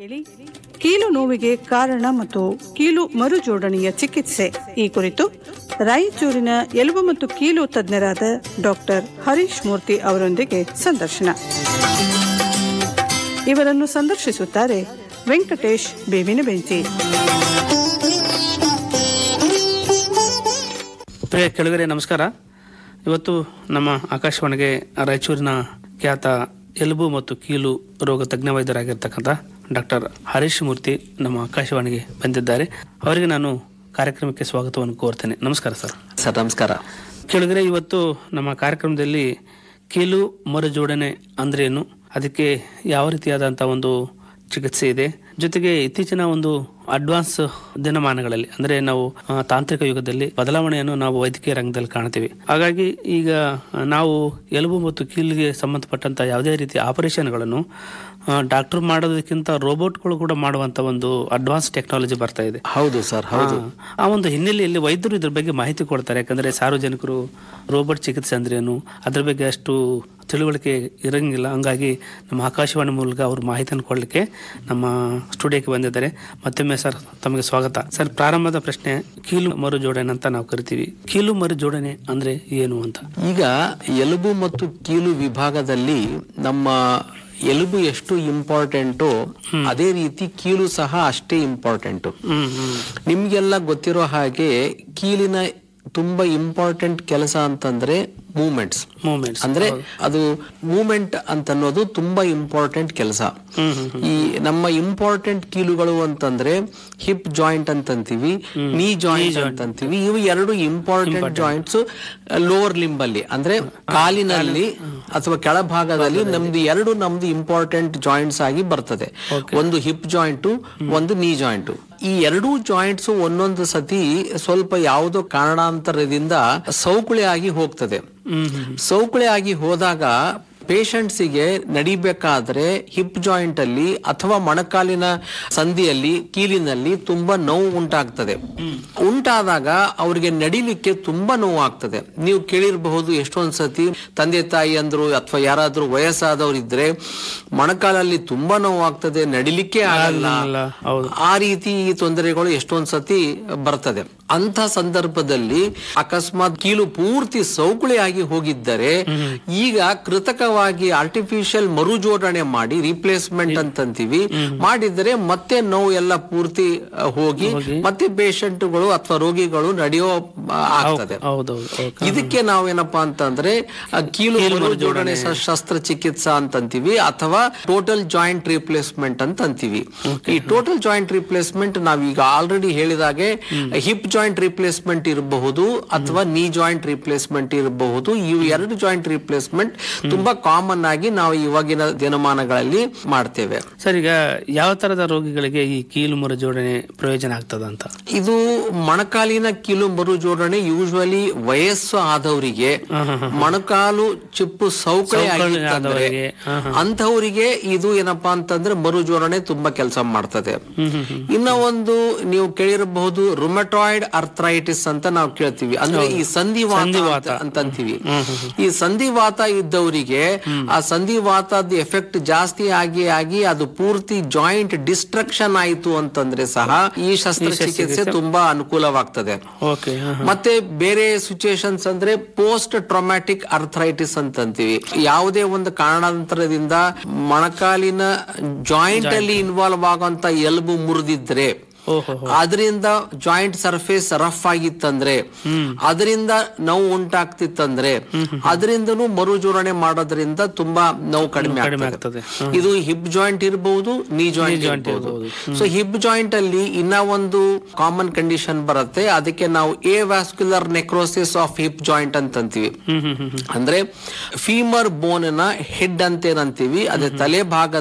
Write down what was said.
ಕೇಳಿ ಕೀಲು ನೋವಿಗೆ ಕಾರಣ ಮತ್ತು ಕೀಲು ಮರುಜೋಡಣೆಯ ಚಿಕಿತ್ಸೆ ಈ ಕುರಿತು ರಾಯಚೂರಿನ ಎಲುಬು ಮತ್ತು ಕೀಲು ತಜ್ಞರಾದ ಡಾಕ್ಟರ್ ಹರೀಶ್ ಮೂರ್ತಿ ಅವರೊಂದಿಗೆ ಸಂದರ್ಶನ ಇವರನ್ನು ಸಂದರ್ಶಿಸುತ್ತಾರೆ ವೆಂಕಟೇಶ್ ಬೇವಿನ ಬೆಂಚಿ ಪ್ರಿಯ ಕೆಳಗರೆ ನಮಸ್ಕಾರ ಇವತ್ತು ನಮ್ಮ ಆಕಾಶವಾಣಿಗೆ ರಾಯಚೂರಿನ ಖ್ಯಾತ ಎಲುಬು ಮತ್ತು ಕೀಲು ರೋಗ ತಜ್ಞ ವೈದ್ಯರಾಗಿರ್ತಕ್ಕಂಥ ಡಾಕ್ಟರ್ ಹರೀಶ್ ಮೂರ್ತಿ ನಮ್ಮ ಆಕಾಶವಾಣಿಗೆ ಬಂದಿದ್ದಾರೆ ಅವರಿಗೆ ನಾನು ಕಾರ್ಯಕ್ರಮಕ್ಕೆ ಸ್ವಾಗತವನ್ನು ಕೋರ್ತೇನೆ ನಮಸ್ಕಾರ ಸರ್ ಸರ್ ನಮಸ್ಕಾರ ಕೆಳಗರೆ ಇವತ್ತು ನಮ್ಮ ಕಾರ್ಯಕ್ರಮದಲ್ಲಿ ಕೀಲು ಮರುಜೋಡಣೆ ಅಂದ್ರೇನು ಅದಕ್ಕೆ ಯಾವ ರೀತಿಯಾದಂಥ ಒಂದು ಚಿಕಿತ್ಸೆ ಇದೆ ಜೊತೆಗೆ ಇತ್ತೀಚಿನ ಒಂದು ಅಡ್ವಾನ್ಸ್ ದಿನಮಾನಗಳಲ್ಲಿ ಅಂದ್ರೆ ನಾವು ಆ, ತಾಂತ್ರಿಕ ಯುಗದಲ್ಲಿ ಬದಲಾವಣೆಯನ್ನು ನಾವು ವೈದ್ಯಕೀಯ ರಂಗದಲ್ಲಿ ಕಾಣ್ತೀವಿ ಹಾಗಾಗಿ ಈಗ ನಾವು ಎಲುಬು ಮತ್ತು ಕೀಲಿಗೆ ಸಂಬಂಧಪಟ್ಟಂತ ಯಾವುದೇ ರೀತಿಯ ಆಪರೇಷನ್ಗಳನ್ನು ಡಾಕ್ಟರ್ ಮಾಡೋದಕ್ಕಿಂತ ರೋಬೋಟ್ಗಳು ಕೂಡ ಮಾಡುವಂತ ಒಂದು ಅಡ್ವಾನ್ಸ್ ಟೆಕ್ನಾಲಜಿ ಬರ್ತಾ ಇದೆ ಹೌದು ಸರ್ ಹೌದು ಆ ಒಂದು ಹಿನ್ನೆಲೆಯಲ್ಲಿ ವೈದ್ಯರು ಇದ್ರ ಬಗ್ಗೆ ಮಾಹಿತಿ ಕೊಡ್ತಾರೆ ಯಾಕಂದ್ರೆ ಸಾರ್ವಜನಿಕರು ರೋಬೋಟ್ ಚಿಕಿತ್ಸೆ ಅಂದ್ರೇನು ಅದ್ರ ಬಗ್ಗೆ ಅಷ್ಟು ತಿಳುವಳಿಕೆ ಇರಂಗಿಲ್ಲ ಹಂಗಾಗಿ ನಮ್ಮ ಆಕಾಶವಾಣಿ ಮೂಲಕ ಅವರು ಮಾಹಿತಿಯನ್ನು ಕೊಡಲಿಕ್ಕೆ ನಮ್ಮ ಸ್ಟುಡಿಯೋಕ್ಕೆ ಬಂದಿದ್ದಾರೆ ಮತ್ತೊಮ್ಮೆ ಸರ್ ತಮಗೆ ಸ್ವಾಗತ ಸರ್ ಪ್ರಾರಂಭದ ಪ್ರಶ್ನೆ ಕೀಲು ಮರು ಜೋಡಣೆ ಅಂತ ನಾವು ಕರಿತೀವಿ ಕೀಲು ಮರು ಜೋಡಣೆ ಅಂದ್ರೆ ಏನು ಅಂತ ಈಗ ಎಲುಬು ಮತ್ತು ಕೀಲು ವಿಭಾಗದಲ್ಲಿ ನಮ್ಮ ಎಲುಬು ಎಷ್ಟು ಇಂಪಾರ್ಟೆಂಟು ಅದೇ ರೀತಿ ಕೀಲು ಸಹ ಅಷ್ಟೇ ಇಂಪಾರ್ಟೆಂಟು ಹ್ಮ್ ಹ್ಮ್ ನಿಮ್ಗೆಲ್ಲ ಗೊತ್ತಿರೋ ಹಾಗೆ ಕೀಲಿನ ತುಂಬಾ ಇಂಪಾರ್ಟೆಂಟ್ ಕೆಲಸ ಅಂತಂದ್ರೆ ಮೂಮೆಂಟ್ಸ್ ಮೂಮೆಂಟ್ಸ್ ಅಂದ್ರೆ ಅದು ಮೂಮೆಂಟ್ ಅಂತ ಅನ್ನೋದು ತುಂಬಾ ಇಂಪಾರ್ಟೆಂಟ್ ಕೆಲಸ ಹ್ಮ್ ಹ್ಮ್ ಈ ನಮ್ಮ ಇಂಪಾರ್ಟೆಂಟ್ ಕೀಲುಗಳು ಅಂತಂದ್ರೆ ಹಿಪ್ ಜಾಯಿಂಟ್ ಅಂತಂತೀವಿ ನೀ ಜಾಯಿಂಟ್ ಅಂತಂತೀವಿ ಇವು ಎರಡು ಇಂಪಾರ್ಟೆಂಟ್ ಜಾಯಿಂಟ್ಸ್ ಲೋವರ್ ಲಿಂಬ್ ಅಲ್ಲಿ ಅಂದ್ರೆ ಕಾಲಿನಲ್ಲಿ ಅಥವಾ ಕೆಳಭಾಗದಲ್ಲಿ ನಮ್ದು ಎರಡು ನಮ್ದು ಇಂಪಾರ್ಟೆಂಟ್ ಜಾಯಿಂಟ್ಸ್ ಆಗಿ ಬರ್ತದೆ ಒಂದು ಹಿಪ್ ಜಾಯಿಂಟ್ ಒಂದು ನೀ ಜಾಯಿಂಟ್ ಈ ಎರಡೂ ಜಾಯಿಂಟ್ಸ್ ಒಂದೊಂದು ಸತಿ ಸ್ವಲ್ಪ ಯಾವುದೋ ಕಾರಣಾಂತರದಿಂದ ಸೌಕುಳಿ ಆಗಿ ಹೋಗ್ತದೆ ಹ್ಮ್ ಹ್ಮ್ ಸೌಕುಳಿ ಆಗಿ ಹೋದಾಗ ಪೇಷಂಟ್ಸಿಗೆ ನಡಿಬೇಕಾದ್ರೆ ಹಿಪ್ ಜಾಯಿಂಟ್ ಅಲ್ಲಿ ಅಥವಾ ಮೊಣಕಾಲಿನ ಸಂಧಿಯಲ್ಲಿ ಕೀಲಿನಲ್ಲಿ ತುಂಬಾ ನೋವು ಉಂಟಾಗ್ತದೆ ಉಂಟಾದಾಗ ಅವರಿಗೆ ನಡಿಲಿಕ್ಕೆ ತುಂಬಾ ನೋವು ಆಗ್ತದೆ ನೀವು ಕೇಳಿರಬಹುದು ಎಷ್ಟೊಂದ್ ಸತಿ ತಂದೆ ತಾಯಿ ಅಂದ್ರು ಅಥವಾ ಯಾರಾದ್ರೂ ವಯಸ್ಸಾದವ್ರು ಇದ್ರೆ ಮೊಣಕಾಲಲ್ಲಿ ತುಂಬಾ ನೋವು ಆಗ್ತದೆ ನಡಿಲಿಕ್ಕೆ ಆಗಲ್ಲ ಅಲ್ಲ ಹೌದು ಆ ರೀತಿ ಈ ತೊಂದರೆಗಳು ಎಷ್ಟೊಂದ್ ಸತಿ ಬರ್ತದೆ ಅಂತ ಸಂದರ್ಭದಲ್ಲಿ ಅಕಸ್ಮಾತ್ ಕೀಲು ಪೂರ್ತಿ ಸೌಕುಳಿ ಆಗಿ ಹೋಗಿದ್ದರೆ ಈಗ ಕೃತಕವಾಗಿ ಆರ್ಟಿಫಿಷಿಯಲ್ ಮರುಜೋಡಣೆ ಮಾಡಿ ರಿಪ್ಲೇಸ್ಮೆಂಟ್ ಅಂತಂತೀವಿ ಮಾಡಿದರೆ ಮತ್ತೆ ನೋವು ಎಲ್ಲ ಪೂರ್ತಿ ಅ, ಹೋಗಿ ಮತ್ತೆ ಪೇಷಂಟ್ಗಳು ಅಥವಾ ರೋಗಿಗಳು ನಡೆಯೋ ಆ, ಆಗ್ತದೆ ಹೌದೌದು ಓಕೆ ಇದಕ್ಕೆ ನಾವೇನಪ್ಪಾ ಅಂತಂದ್ರೆ ಆ, ಕೀಲು ಮರುಜೋಡಣೆ ಶ- ಶಸ್ತ್ರಚಿಕಿತ್ಸಾ ಅಂತಂತೀವಿ ಅಥವಾ ಟೋಟಲ್ ಜಾಯಿಂಟ್ ರಿಪ್ಲೇಸ್ಮೆಂಟ್ ಅಂತ ಅಂತೀವಿ ಈ ಟೋಟಲ್ ಜಾಯಿಂಟ್ ರಿಪ್ಲೇಸ್ಮೆಂಟ್ ನಾವೀಗ ಆಲ್ರೆಡಿ ಹೇಳಿದಾಗೆ ಹಿಪ್ ಜಾಯಿಂಟ್ ರಿಪ್ಲೇಸ್ಮೆಂಟ್ ಇರಬಹುದು ಅಥವಾ ನೀ ಜಾಯಿಂಟ್ ರಿಪ್ಲೇಸ್ಮೆಂಟ್ ಇರಬಹುದು ಇವು ಎರಡು ಜಾಯಿಂಟ್ ರಿಪ್ಲೇಸ್ಮೆಂಟ್ ತುಂಬಾ ಕಾಮನ್ ಆಗಿ ನಾವು ಇವಾಗಿನ ದಿನಮಾನಗಳಲ್ಲಿ ಮಾಡ್ತೇವೆ ಸರ್ ಈಗ ಯಾವ ತರದ ರೋಗಿಗಳಿಗೆ ಈ ಕೀಲು ಮರು ಜೋಡಣೆ ಪ್ರಯೋಜನ ಆಗ್ತದ ಅಂತ ಇದು ಮೊಣಕಾಲಿನ ಕೀಲು ಮರುಜೋಡಣೆ ಯೂಶುವಲಿ ವಯಸ್ಸು ಆದವರಿಗೆ ಮೊಣಕಾಲು ಚಿಪ್ಪು ಸೌಕಳಿ ಆಗಿತ್ತಂದ್ರೆ ಆದವರಿಗೆ, ಹಾ, ಅಂತವರಿಗೆ ಇದು ಏನಪ್ಪಾ ಅಂತಂದ್ರೆ ಮರುಜೋಡಣೆ ತುಂಬಾ ಕೆಲಸ ಮಾಡ್ತದೆ ಇನ್ನ ಒಂದು ನೀವು ಕೇಳಿರಬಹುದು ರುಮಟಾಯ್ಡ್ ಅರ್ಥ್ರೈಟಿಸ್ ಅಂತ ನಾವು ಕೇಳ್ತೀವಿ ಅಂದ್ರೆ ಈ ಸಂಧಿವಾತ ಅಂತ- ಅಂತ ಅಂತೀವಿ ಈ ಸಂಧಿವಾತ ಇದ್ದವರಿಗೆ ಆ ಸಂಧಿವಾತದ ಎಫೆಕ್ಟ್ ಜಾಸ್ತಿ ಆಗಿ ಆಗಿ ಅದು ಪೂರ್ತಿ ಜಾಯಿಂಟ್ ಡಿಸ್ಟ್ರಕ್ಷನ್ ಆಯಿತು ಅಂತಂದ್ರೆ ಸಹ ಈ ಶಸ್ತ್ರಚಿಕಿತ್ಸೆ ತುಂಬಾ ಅನುಕೂಲವಾಗ್ತದೆ ಓಕೆ ಮತ್ತೆ ಬೇರೆ ಸಿಚುಯೇಷನ್ಸ್ ಅಂದ್ರೆ ಪೋಸ್ಟ್ ಟ್ರೊಮ್ಯಾಟಿಕ್ ಅರ್ಥರೈಟಿಸ್ ಅಂತ ಅಂತೀವಿ ಯಾವುದೇ ಒಂದು ಕಾರಣಾಂತರದಿಂದ ಮೊಣಕಾಲಿನ ಜಾಯಿಂಟ್ ಅಲ್ಲಿ ಇನ್ವಾಲ್ವ್ ಆಗುವಂತ ಎಲುಬು ಮುರಿದಿದ್ರೆ ಓಹೋ ಅದರಿಂದ ಜಾಯಿಂಟ್ ಸರ್ಫೇಸ್ ರಫ್ ಆಗಿತ್ತಂದ್ರೆ ಅದರಿಂದ ನೋವು ಉಂಟಾಗ್ತಿತ್ತಂದ್ರೆ ಅದರಿಂದನೂ ಮರುಜೋಡಣೆ ಮಾಡೋದ್ರಿಂದ ತುಂಬಾ ನೋವು ಕಡಿಮೆ ಕಡಿಮೆ ಆಗ್ತದೆ ಆಗ್ತದೆ ಇದು ಹಿಪ್ ಜಾಯಿಂಟ್ ಇರಬಹುದು ನೀ ಜಾಯಿಂಟ್ ಇರಬಹುದು ಸೊ ಹಿಪ್ ಜಾಯಿಂಟ್ ಅಲ್ಲಿ ಇನ್ನ ಒಂದು ಕಾಮನ್ ಕಂಡೀಷನ್ ಬರುತ್ತೆ ಅದಕ್ಕೆ ನಾವು avascular necrosis of hip joint ಅಂತ ಅಂತೀವಿ ಹ್ಮ್ ಹ್ಮ್ ಹ್ಮ್ ಅಂದ್ರೆ ಫೀಮರ್ ಬೋನ್ ನ ಹೆಡ್ ಅಂತ ಏನಂತೀವಿ ಅದೇ ತಲೆ ಭಾಗ